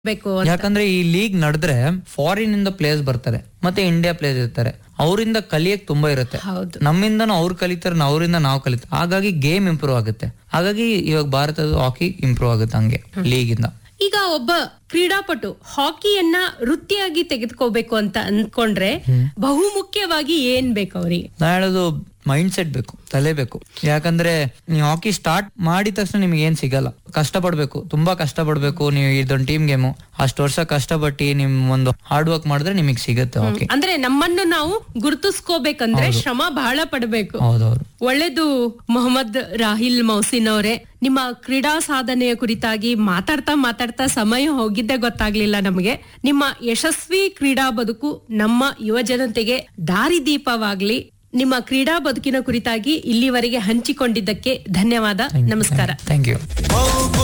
ಬೇಕು ಯಾಕಂದ್ರೆ ಈ ಲೀಗ್ ನಡೆದ್ರೆ ಫಾರಿನ್ ಇಂದ ಪ್ಲೇಯರ್ಸ್ ಬರ್ತಾರೆ ಮತ್ತೆ ಇಂಡಿಯಾ ಪ್ಲೇಯರ್ಸ್ ಇರ್ತಾರೆ ಅವರಿಂದ ಕಲಿಯಕ್ ತುಂಬಾ ಇರುತ್ತೆ ಹೌದು ನಮ್ಮಿಂದನೂ ಅವ್ರು ಕಲಿತಾರೆ ಅವರಿಂದ ನಾವು ಕಲಿತಾರೆ ಹಾಗಾಗಿ ಗೇಮ್ ಇಂಪ್ರೂವ್ ಆಗುತ್ತೆ ಹಾಗಾಗಿ ಇವಾಗ ಭಾರತದ ಹಾಕಿ ಇಂಪ್ರೂವ್ ಆಗುತ್ತೆ ಹಂಗೆ ಲೀಗ್ ಇಂದ ಈಗ ಒಬ್ಬ ಕ್ರೀಡಾಪಟು ಹಾಕಿಯನ್ನ ವೃತ್ತಿಯಾಗಿ ತೆಗೆದುಕೋಬೇಕು ಅಂತ ಅನ್ಕೊಂಡ್ರೆ ಬಹುಮುಖ್ಯವಾಗಿ ಏನ್ ಬೇಕು ಅವ್ರಿಗೆ ನಾ ಹೇಳೋದು ಮೈಂಡ್ ಸೆಟ್ ಬೇಕು ತಲೆ ಬೇಕು ಯಾಕಂದ್ರೆ ನೀವು ಹಾಕಿ ಸ್ಟಾರ್ಟ್ ಮಾಡಿದ ತಕ್ಷಣ ನಿಮ್ಗೆ ಏನ್ ಸಿಗಲ್ಲ ಕಷ್ಟ ಪಡ್ಬೇಕು ತುಂಬಾ ಕಷ್ಟ ಪಡ್ಬೇಕು ನೀವು ಇದೊಂದು ಟೀಮ್ ಗೇಮು ಅಷ್ಟು ವರ್ಷ ಕಷ್ಟಪಟ್ಟು ನಿಮ್ ಒಂದು ಹಾರ್ಡ್ ವರ್ಕ್ ಮಾಡಿದ್ರೆ ನಿಮಗೆ ಸಿಗುತ್ತೆ ಹಾಕಿ ಅಂದ್ರೆ ನಮ್ಮನ್ನು ನಾವು ಗುರುತಿಸ್ಕೋಬೇಕಂದ್ರೆ ಶ್ರಮ ಬಹಳ ಪಡಬೇಕು ಹೌದೌದು ಒಳ್ಳೇದು ಮೊಹಮ್ಮದ್ ರಾಹಿಲ್ ಮೌಸಿನ್ ಅವರೇ ನಿಮ್ಮ ಕ್ರೀಡಾ ಸಾಧನೆಯ ಕುರಿತಾಗಿ ಮಾತಾಡ್ತಾ ಮಾತಾಡ್ತಾ ಸಮಯ ಹೋಗಿದ್ದೇ ಗೊತ್ತಾಗ್ಲಿಲ್ಲ ನಮಗೆ ನಿಮ್ಮ ಯಶಸ್ವಿ ಕ್ರೀಡಾ ಬದುಕು ನಮ್ಮ ಯುವ ಜನತೆಗೆ ದಾರಿದೀಪವಾಗ್ಲಿ ನಿಮ್ಮ ಕ್ರೀಡಾ ಬದುಕಿನ ಕುರಿತಾಗಿ ಇಲ್ಲಿವರೆಗೆ ಹಂಚಿಕೊಂಡಿದ್ದಕ್ಕೆ ಧನ್ಯವಾದ ನಮಸ್ಕಾರ ಥ್ಯಾಂಕ್ ಯು